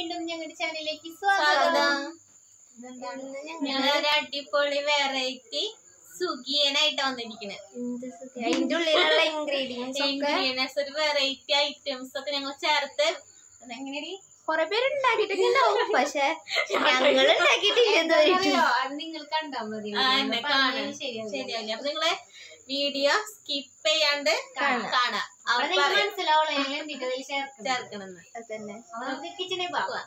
വീണ്ടും ഞങ്ങളുടെ ചാനലിലേക്ക് സ്വാഗതം സ്വാഗതം ഇതെന്താണ് ഞങ്ങളൊരു അടിപൊളി വെറൈറ്റി സുഖിയനായിട്ട് വന്നിരിക്കുന്നത് അതിന്റെ ഉള്ളിലുള്ള ഇൻഗ്രീഡിയൻസ് ഒക്കെ ഇൻഗ്രീഡിയൻസ് ഒരു വെറൈറ്റി ഐറ്റംസ് ഒക്കെ ഞങ്ങൾ ചേർത്ത് അതെങ്ങനെയാടി കൊറേ പേര് ഉണ്ടാക്കിയിട്ടുണ്ടാവും പക്ഷെ ഞങ്ങൾ ഉണ്ടാക്കിയിട്ടില്ല ഇതുവരെയായിട്ടും. അത് നിങ്ങൾ കണ്ടാ മതി ആ, എന്നെ കാണാൻ ശരിയല്ലേ അപ്പൊ നിങ്ങള് വീഡിയോ സ്കിപ്പ് ചെയ്യാണ്ട് കാണാം അവർ പറയും മനസ്സിലാവുള്ളൂ ഞങ്ങൾ എന്തിട്ട് അതിൽ ചേർക്കുന്നത് ചേർക്കണമെന്ന് അതന്നെ അപ്പൊ നമുക്ക് കിച്ചണിൽ പോവാം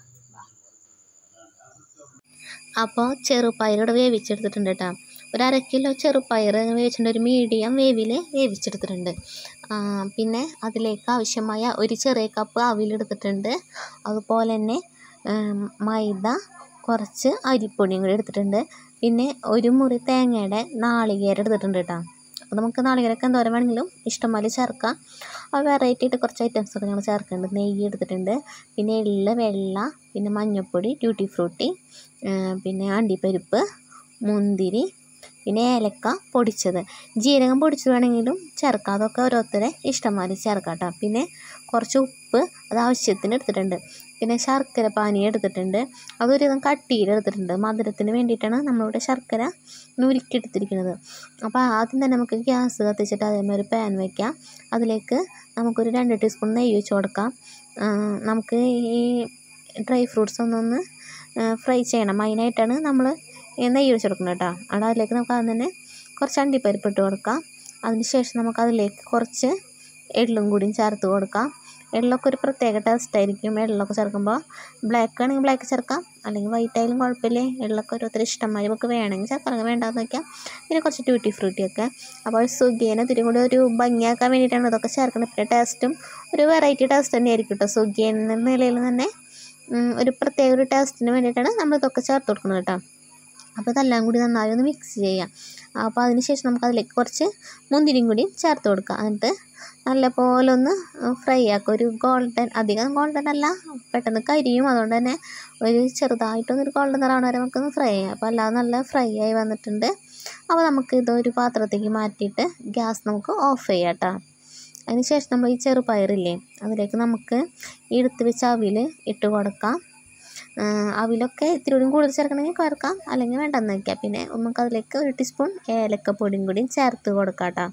അപ്പോൾ ചെറുപയറോട് വേവിച്ചെടുത്തിട്ടുണ്ട് കേട്ടോ ഒരു അര കിലോ ചെറുപയർ വേവിച്ചിട്ടുണ്ട് ഒരു മീഡിയം വേവിൽ വേവിച്ചെടുത്തിട്ടുണ്ട് ആ, പിന്നെ അതിലേക്ക് ആവശ്യമായ ഒരു ചെറിയ കപ്പ് അവിലെടുത്തിട്ടുണ്ട് അതുപോലെ തന്നെ ഉം, മൈദ കുറച്ച് അരിപ്പൊടിയും കൂടി എടുത്തിട്ടുണ്ട് പിന്നെ ഒരു മുറി തേങ്ങയുടെ നാളികേരം എടുത്തിട്ടുണ്ട് കേട്ടോ അപ്പോൾ നമുക്ക് നാളികേരമൊക്കെ എന്തോരം വേണമെങ്കിലും ഇഷ്ടംപോലെ ചേർക്കാം ആ വെറൈറ്റി ആയിട്ട് കുറച്ച് ഐറ്റംസ് ഒക്കെ ഞങ്ങൾ ചേർക്കുന്നുണ്ട് നെയ്യ് എടുത്തിട്ടുണ്ട് പിന്നെ എള്ള് വെള്ള പിന്നെ മഞ്ഞൾപ്പൊടി ട്യൂട്ടി ഫ്രൂട്ടി പിന്നെ അണ്ടിപ്പരിപ്പ് മുന്തിരി പിന്നെ ഏലക്ക പൊടിച്ചത് ജീരകം പൊടിച്ചത് വേണമെങ്കിലും ചേർക്കാം അതൊക്കെ ഓരോരുത്തരെ ഇഷ്ടംമാതിരി ചേർക്കാം കേട്ടോ പിന്നെ കുറച്ച് ഉപ്പ് അത് ആവശ്യത്തിന് എടുത്തിട്ടുണ്ട് പിന്നെ ശർക്കര പാനി എടുത്തിട്ടുണ്ട് അതൊരുവിധം കട്ടിയിൽ എടുത്തിട്ടുണ്ട് മധുരത്തിന് വേണ്ടിയിട്ടാണ് നമ്മളിവിടെ ശർക്കര നുരുക്കിയെടുത്തിരിക്കുന്നത് അപ്പോൾ ആദ്യം തന്നെ നമുക്ക് ഗ്യാസ് കത്തിച്ചിട്ട് അതേമാതിരി ഒരു പാൻ വയ്ക്കാം അതിലേക്ക് നമുക്കൊരു രണ്ട് ടീസ്പൂൺ നെയ്യ് ഒഴിച്ച് കൊടുക്കാം ആ, നമുക്ക് ഈ ഡ്രൈ ഫ്രൂട്ട്സ് ഒന്നൊന്ന് ഫ്രൈ ചെയ്യണം അതിനായിട്ടാണ് നമ്മൾ നെയ്യ് ഒഴിച്ച് കൊടുക്കുന്നത് കേട്ടോ അവിടെ അതിലേക്ക് നമുക്ക് ആദ്യം തന്നെ കുറച്ച് അണ്ടിപ്പരിപ്പ് ഇട്ട് കൊടുക്കാം അതിന് ശേഷം നമുക്ക് അതിലേക്ക് കുറച്ച് എള്ളും കൂടിയും ചേർത്ത് കൊടുക്കാം എള്ളൊക്കെ ഒരു പ്രത്യേക ടേസ്റ്റ് ആയിരിക്കും എള്ളൊക്കെ ചേർക്കുമ്പോൾ ബ്ലാക്ക് ആണെങ്കിൽ ബ്ലാക്ക് ചേർക്കാം അല്ലെങ്കിൽ വൈറ്റ് ആയാലും കുഴപ്പമില്ല എള്ളൊക്കെ ഓരോരുത്തർ ഇഷ്ടമായി നമുക്ക് വേണമെങ്കിൽ ചേർക്കാം അല്ലെങ്കിൽ വേണ്ടാന്ന് വയ്ക്കാം പിന്നെ കുറച്ച് ട്യൂട്ടി ഫ്രൂട്ടിയൊക്കെ അപ്പോൾ സുഖിയനെ ഇത്തിരി കൂടി ഒരു ഭംഗിയാക്കാൻ വേണ്ടിയിട്ടാണ് ഇതൊക്കെ ചേർക്കുന്നത് പിന്നെ ടേസ്റ്റും ഒരു വെറൈറ്റി ടേസ്റ്റ് തന്നെ ആയിരിക്കും കേട്ടോ സുഖിയൻ എന്ന നിലയിൽ തന്നെ ഉം, ഒരു പ്രത്യേക ഒരു ടേസ്റ്റിന് വേണ്ടിയിട്ടാണ് നമ്മൾ ഇതൊക്കെ ചേർത്ത് കൊടുക്കുന്നത് കേട്ടോ അപ്പോൾ ഇതെല്ലാം കൂടി നന്നായി ഒന്ന് മിക്സ് ചെയ്യാം അപ്പോൾ അതിന് ശേഷം നമുക്ക് അതിലേക്ക് കുറച്ച് മുന്തിരിയും കൂടി ചേർത്ത് കൊടുക്കാം എന്നിട്ട് നല്ലപോലെ ഒന്ന് ഫ്രൈ ആക്കുക ഒരു ഗോൾഡൻ അധികം ഗോൾഡൻ അല്ല പെട്ടെന്ന് കരിയും അതുകൊണ്ട് തന്നെ ഒരു ചെറുതായിട്ടൊന്നൊരു ഗോൾഡൻ നിറമാണ വരെ നമുക്കൊന്ന് ഫ്രൈ ചെയ്യാം അപ്പോൾ അല്ലാതെ നല്ല ഫ്രൈ ആയി വന്നിട്ടുണ്ട് അപ്പോൾ നമുക്ക് ഇതൊരു പാത്രത്തേക്ക് മാറ്റിയിട്ട് ഗ്യാസ് നമുക്ക് ഓഫ് ചെയ്യാം കേട്ടോ അതിന് ശേഷം നമ്മൾ ഈ ചെറുപയറില്ലേ അതിലേക്ക് നമുക്ക് ഈ എടുത്ത് വെച്ച അവിൽ ഇട്ട് കൊടുക്കാം ആ, അവിലൊക്കെ ഇത്തിരി കൂടി കൂടുതൽ ചേർക്കണമെങ്കിൽ ചേർക്കാം അല്ലെങ്കിൽ വേണ്ടെന്ന് വയ്ക്കാം പിന്നെ നമുക്ക് അതിലേക്ക് ഒരു ടീസ്പൂൺ ഏലക്കപ്പൊടിയും കൂടിയും ചേർത്ത് കൊടുക്കാം കേട്ടോ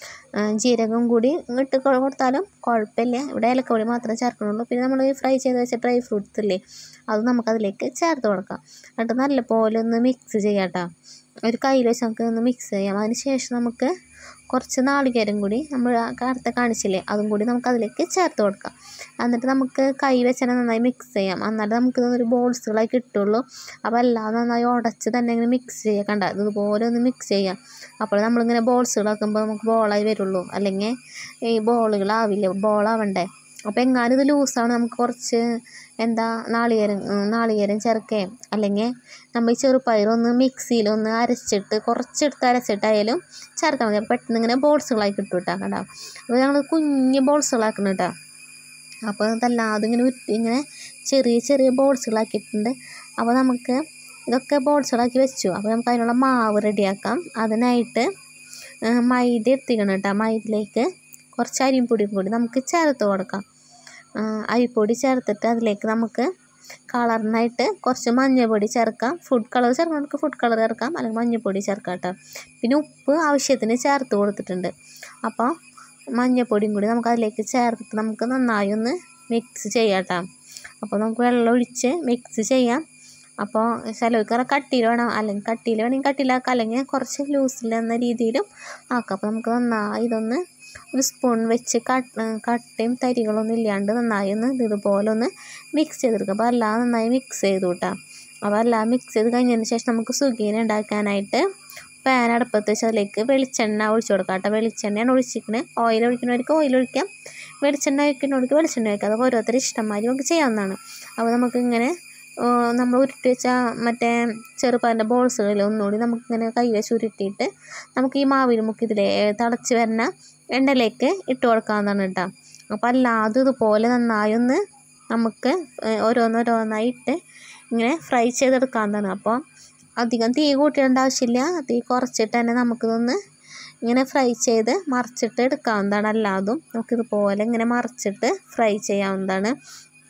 ജീരകം കൂടി ഇട്ട് കൊ- കൊടുത്താലും കുഴപ്പമില്ല ഇവിടെ ഏലക്കപ്പൊടി മാത്രമേ ചേർക്കണുള്ളൂ പിന്നെ നമ്മൾ ഫ്രൈ ചെയ്ത് വെച്ച ഡ്രൈ ഫ്രൂട്ട്സ് ഇല്ലേ അത് നമുക്കതിലേക്ക് ചേർത്ത് കൊടുക്കാം എന്നിട്ട് നല്ലപോലെ ഒന്ന് മിക്സ് ചെയ്യാം കേട്ടോ ഒരു കയ്യിൽ വെച്ച് നമുക്ക് ഒന്ന് മിക്സ് ചെയ്യാം അതിന് ശേഷം നമുക്ക് കുറച്ച് നാളികേരം കൂടി നമ്മൾ ആ നേരത്തെ കാണിച്ചില്ലേ അതും കൂടി നമുക്ക് അതിലേക്ക് ചേർത്ത് കൊടുക്കാം എന്നിട്ട് നമുക്ക് കൈ വെച്ച് തന്നെ നന്നായി മിക്സ് ചെയ്യാം എന്നാലേ നമുക്ക് ഇതൊരു ബോൾസുകളായി കിട്ടുള്ളൂ അപ്പോൾ എല്ലാം നന്നായി ഉടച്ച് തന്നെ ഇങ്ങനെ മിക്സ് ചെയ്യുക കണ്ട ഇതുപോലെ ഒന്ന് മിക്സ് ചെയ്യാം അപ്പോൾ നമ്മളിങ്ങനെ ബോൾസുകളാക്കുമ്പോൾ നമുക്ക് ബോളായി വരുള്ളൂ അല്ലെങ്കിൽ ഈ ബോളുകളാവില്ല ബോളാവണ്ടേ അപ്പോൾ എങ്ങാനും ഇത് ലൂസാണ് നമുക്ക് കുറച്ച് എന്താ നാളികേരം ഉം, നാളികേരം ചേർക്കുകയും അല്ലെങ്കിൽ നമ്മൾ ഈ ചെറുപയറൊന്ന് മിക്സിയിലൊന്ന് അരച്ചിട്ട് കുറച്ചെടുത്ത് അരച്ചിട്ടായാലും ചേർക്കാൻ മതി അപ്പോൾ പെട്ടെന്ന് ഇങ്ങനെ ബോൾസുകളായി കിട്ടും കേട്ടോ കണ്ടോ അപ്പോൾ ഞങ്ങൾ കുഞ്ഞ് ബോൾസുകളാക്കണം കേട്ടോ അപ്പോൾ അതല്ലാതെ ഇങ്ങനെ ഉരുട്ടി ഇങ്ങനെ ചെറിയ ചെറിയ ബോൾസുകളാക്കിയിട്ടുണ്ട് അപ്പോൾ നമുക്ക് ഇതൊക്കെ ബോൾസുകളാക്കി വെച്ചു അപ്പോൾ നമുക്ക് അതിനുള്ള മാവ് റെഡിയാക്കാം അതിനായിട്ട് ആ, മൈദ എടുത്തിക്കണം കേട്ടോ മൈദയിലേക്ക് കുറച്ച് അരിപ്പൊടിയും കൂടി നമുക്ക് ചേർത്ത് കൊടുക്കാം ആ, അരിപ്പൊടി ചേർത്തിട്ട് അതിലേക്ക് നമുക്ക് കളറിനായിട്ട് കുറച്ച് മഞ്ഞൾപ്പൊടി ചേർക്കാം ഫുഡ് കളർ ചേർക്കുന്നവർക്ക് ഫുഡ് കളർ ചേർക്കാം അല്ലെങ്കിൽ മഞ്ഞൾപ്പൊടി ചേർക്കാം കേട്ടോ പിന്നെ ഉപ്പ് ആവശ്യത്തിന് ചേർത്ത് കൊടുത്തിട്ടുണ്ട് അപ്പോൾ മഞ്ഞൾപ്പൊടിയും കൂടി നമുക്ക് അതിലേക്ക് ചേർത്തിട്ട് നമുക്ക് നന്നായി ഒന്ന് മിക്സ് ചെയ്യാം കേട്ടോ അപ്പോൾ നമുക്ക് വെള്ളം ഒഴിച്ച് മിക്സ് ചെയ്യാം അപ്പോൾ ചിലവർക്ക് കട്ടിയിൽ വേണം അല്ലെങ്കിൽ കട്ടിയിൽ വേണമെങ്കിൽ കട്ടിയിലാക്കാം അല്ലെങ്കിൽ കുറച്ച് ലൂസിൽ എന്ന രീതിയിലും ആക്കാം അപ്പോൾ നമുക്ക് നന്നായി ഇതൊന്ന് ഒരു സ്പൂൺ വെച്ച് കട്ട് കട്ടയും തരികളൊന്നും ഇല്ലാണ്ട് നന്നായി ഒന്ന് ഇതുപോലെ ഒന്ന് മിക്സ് ചെയ്തെടുക്കുക അപ്പോൾ എല്ലാം നന്നായി മിക്സ് ചെയ്തു കേട്ടോ അപ്പോൾ എല്ലാം മിക്സ് ചെയ്ത് കഴിഞ്ഞതിന് ശേഷം നമുക്ക് സുഗീന ഉണ്ടാക്കാനായിട്ട് പാൻ അടുപ്പത്ത് വെച്ച് അതിലേക്ക് വെളിച്ചെണ്ണ ഒഴിച്ച് കൊടുക്കാം കേട്ടോ വെളിച്ചെണ്ണയാണ് ഒഴിച്ചിരിക്കുന്നത് ഓയിൽ ഒഴിക്കുന്നവർക്ക് ഓയിൽ ഒഴിക്കാം വെളിച്ചെണ്ണ ഒഴിക്കുന്നവർക്ക് വെളിച്ചെണ്ണ ഒഴിക്കാം അതൊക്കെ ഓരോരുത്തരുടെ ഇഷ്ടംമാതിരി നമുക്ക് ചെയ്യാവുന്നതാണ് അപ്പോൾ നമുക്ക് ഇങ്ങനെ നമ്മൾ ഉരുട്ടി വെച്ച മറ്റേ ചെറുപ്പതിൻ്റെ ബോൾസുകളിൽ ഒന്നുകൂടി നമുക്കിങ്ങനെ കൈ വെച്ച് ഉരുട്ടിയിട്ട് നമുക്ക് ഈ മാവിൽ മുക്കി ഇതിലെ തിളച്ച് വരുന്ന എണ്ണയിലേക്ക് ഇട്ട് കൊടുക്കാവുന്നതാണ് കേട്ടോ അപ്പോൾ അല്ലാതെ ഇതുപോലെ നന്നായി ഒന്ന് നമുക്ക് ഓരോന്നോരോന്നായി ഇട്ട് ഇങ്ങനെ ഫ്രൈ ചെയ്തെടുക്കാവുന്നതാണ് അപ്പോൾ അധികം തീ കൂട്ടിയിടേണ്ട ആവശ്യമില്ല തീ കുറച്ചിട്ട് തന്നെ നമുക്കിതൊന്ന് ഇങ്ങനെ ഫ്രൈ ചെയ്ത് മറിച്ചിട്ട് എടുക്കാവുന്നതാണ് അല്ലാതും നമുക്കിതുപോലെ ഇങ്ങനെ മറിച്ചിട്ട് ഫ്രൈ ചെയ്യാവുന്നതാണ്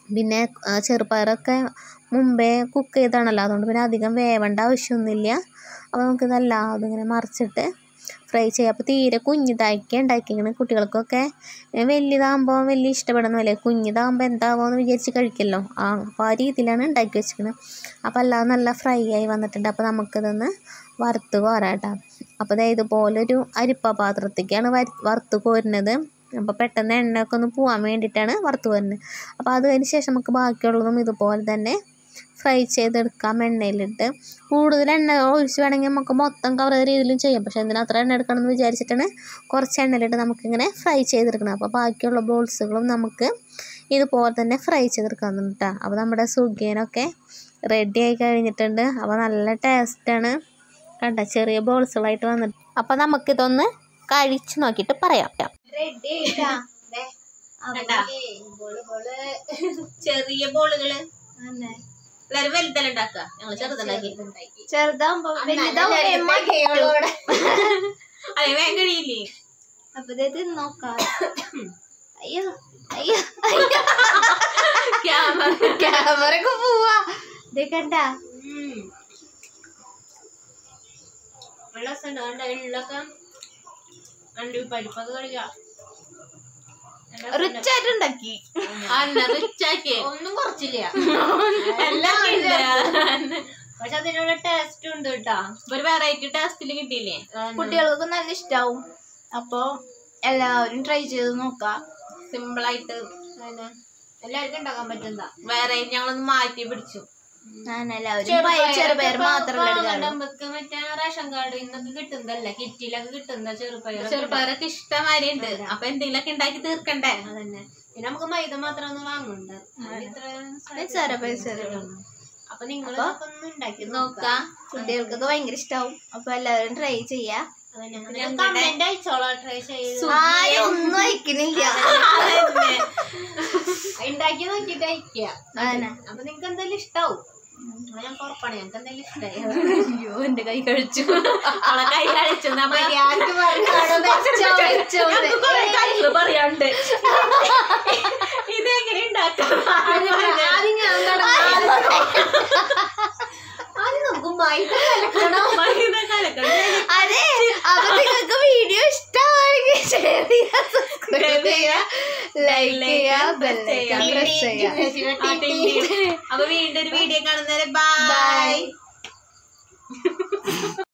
പിന്നെ ആ, ചെറുപയറൊക്കെ മുമ്പേ കുക്ക് ചെയ്താണല്ലോ അതുകൊണ്ട് പിന്നെ അധികം വേവേണ്ട ആവശ്യമൊന്നുമില്ല അപ്പോൾ നമുക്കിതെല്ലാം ഇങ്ങനെ മറിച്ചിട്ട് ഫ്രൈ ചെയ്യാം അപ്പോൾ തീരെ കുഞ്ഞിതാക്കി ഉണ്ടാക്കിങ്ങനെ കുട്ടികൾക്കൊക്കെ ഏ, വലിയതാകുമ്പോൾ വലിയ ഇഷ്ടപ്പെടുന്നില്ലേ കുഞ്ഞിതാകുമ്പോൾ എന്താവുമെന്ന് വിചാരിച്ച് കഴിക്കല്ലോ ആ അപ്പോൾ ആ രീതിയിലാണ് ഉണ്ടാക്കി വെച്ചിരിക്കുന്നത് അപ്പോൾ എല്ലാം നല്ല ഫ്രൈ ആയി വന്നിട്ടുണ്ട് അപ്പോൾ നമുക്കിതൊന്ന് വറുത്ത് കോരാട്ടോ അപ്പോൾ ദേ ഇതുപോലൊരു അരിപ്പ പാത്രത്തേക്കാണ് വരി വറുത്ത് കോരുന്നത് അപ്പോൾ പെട്ടെന്ന് എണ്ണയൊക്കെ ഒന്ന് പോകാൻ വേണ്ടിയിട്ടാണ് വറുത്ത് കോരുന്നത് അപ്പോൾ അത് കഴിഞ്ഞ് ശേഷം നമുക്ക് ബാക്കിയുള്ളതും ഇതുപോലെ തന്നെ ഫ്രൈ ചെയ്തെടുക്കാം എണ്ണയിലിട്ട് കൂടുതൽ എണ്ണ ഒഴിച്ച് വേണമെങ്കിൽ നമുക്ക് മൊത്തം കവർ ചെയ്ത രീതിയിലും ചെയ്യാം പക്ഷേ എന്തിനാ അത്ര എണ്ണ എടുക്കണം എന്ന് വിചാരിച്ചിട്ടാണ് കുറച്ച് എണ്ണയിലിട്ട് നമുക്കിങ്ങനെ ഫ്രൈ ചെയ്തെടുക്കണം അപ്പോൾ ബാക്കിയുള്ള ബോൾസുകളും നമുക്ക് ഇതുപോലെ തന്നെ ഫ്രൈ ചെയ്തെടുക്കാവുന്നതാണ് കേട്ടോ അപ്പോൾ നമ്മുടെ സുഖിയനൊക്കെ റെഡി ആയി കഴിഞ്ഞിട്ടുണ്ട് അപ്പോൾ നല്ല ടേസ്റ്റാണ് കണ്ട ചെറിയ ബോൾസുകളായിട്ട് വന്നിട്ട് അപ്പോൾ നമുക്കിതൊന്ന് കഴിച്ച് നോക്കിയിട്ട് പറയാം റെഡി ആയിട്ടാ ദേ, കണ്ടാ? ബോള് ബോള് ചെറിയ ബോളുകള് തന്നെ. എല്ലാരും വലുതല്ല ഉണ്ടാക്കുക ഞങ്ങള് ചെറുതുണ്ടാക്കി ചെറുതാവുമ്പോ വലുതാവുമ്പോ എല്ലാവരും എമ്മ കൈകളോടെ. അതെ വേഗം കഴിയില്ലേ അപ്പൊ ഇത് നോക്കാം അയ്യോ അയ്യോ ക്യാമറ ക്യാമറക്ക് പോവാ ഇത് കണ്ട നല്ല രസമുണ്ട് കണ്ട എള്ളൊക്കെ അണ്ടി പരിപ്പൊക്കെ കഴിക്കാം റിച്ച് ആയിട്ട് ഉണ്ടാക്കി അന്ന റിച്ചാക്കി ഒന്നും കുറച്ചില്ല എല്ലാം ഉണ്ട്. പക്ഷെ അതിനുള്ള ടേസ്റ്റ് ഉണ്ട് കേട്ടാ ഒരു വെറൈറ്റി ടേസ്റ്റിൽ കിട്ടിയില്ലേ കുട്ടികൾക്ക് നല്ല ഇഷ്ടാവും അപ്പൊ എല്ലാവരും ട്രൈ ചെയ്ത് നോക്കാം സിമ്പിൾ ആയിട്ട് എല്ലാവർക്കും ഉണ്ടാക്കാൻ പറ്റുന്ന വെറൈറ്റി ഞങ്ങളൊന്ന് മാറ്റി പിടിച്ചു ഞാൻ എല്ലാവരും പയ- ചെറുപയർ മാത്രമല്ല എടുക്കാറ് നമുക്ക് മറ്റേ റേഷൻ കാർഡ് ഇന്നൊക്കെ കിട്ടുന്നതല്ല കിറ്റിലൊക്കെ കിട്ടുന്ന ചെറുപയർ ചെറുപയറൊക്കെ ഇഷ്ടമാതിരി ഉണ്ട് അപ്പൊ എന്തെങ്കിലുമൊക്കെ ഉണ്ടാക്കി തീർക്കണ്ടേ അതന്നെ പിന്നെ നമുക്ക് മൈദ മാത്രം ഒന്ന് വാങ്ങണ്ട ഇത്ര നിസ്സാര പൈസ അപ്പൊ നിങ്ങൾ ഒന്ന് ഉണ്ടാക്കി നോക്കാം കുട്ടികൾക്കൊക്കെ ഭയങ്കര ഇഷ്ടാവും അപ്പൊ എല്ലാവരും ട്രൈ ചെയ്യാ കമന്റ് അയച്ചോളാം ട്രൈ ചെയ്ത് ആരും ഒന്നും അയക്കുന്നില്ല അതന്നെ. ഉണ്ടാക്കി നോക്കിട്ട് അയക്കുക അതന്നെ. അപ്പൊ നിങ്ങക്ക് എന്തായാലും ഇഷ്ടാവും അത് ഞാൻ ഉറപ്പാണ് ഞങ്ങൾക്ക് എന്തായാലും ഇഷ്ടായി അയ്യോ എന്റെ കൈ കഴിച്ചു അവളെ കൈ കഴിച്ചു നമ്മ മര്യാദക്ക് പറഞ്ഞാണ് വെച്ചോ, വെച്ചോ. ഞങ്ങൾക്ക് കുറെ കാര്യങ്ങൾ പറയാനുണ്ട് ഇതെങ്ങനെ ഉണ്ടാക്കാം ആദ്യം ഞാൻ തുടങ്ങാം. ആദ്യം നമുക്ക് മൈദ കലക്കണം മൈദ കലക്കണം. അതെ അപ്പൊ നിങ്ങൾക്ക് വീഡിയോ ഇഷ്ടമാണെങ്കിൽ ഷെയർ ചെയ്യുക സബ്സ്ക്രൈബ് ചെയ്യുക ലൈക്ക് ചെയ്യുക ബെല്ലൈക്കൺ പ്രസ് ചെയ്യുക ആ, ടിങ് ടിങ്. അപ്പൊ വീണ്ടും ഒരു വീഡിയോ കാണുന്നവരെ ബൈ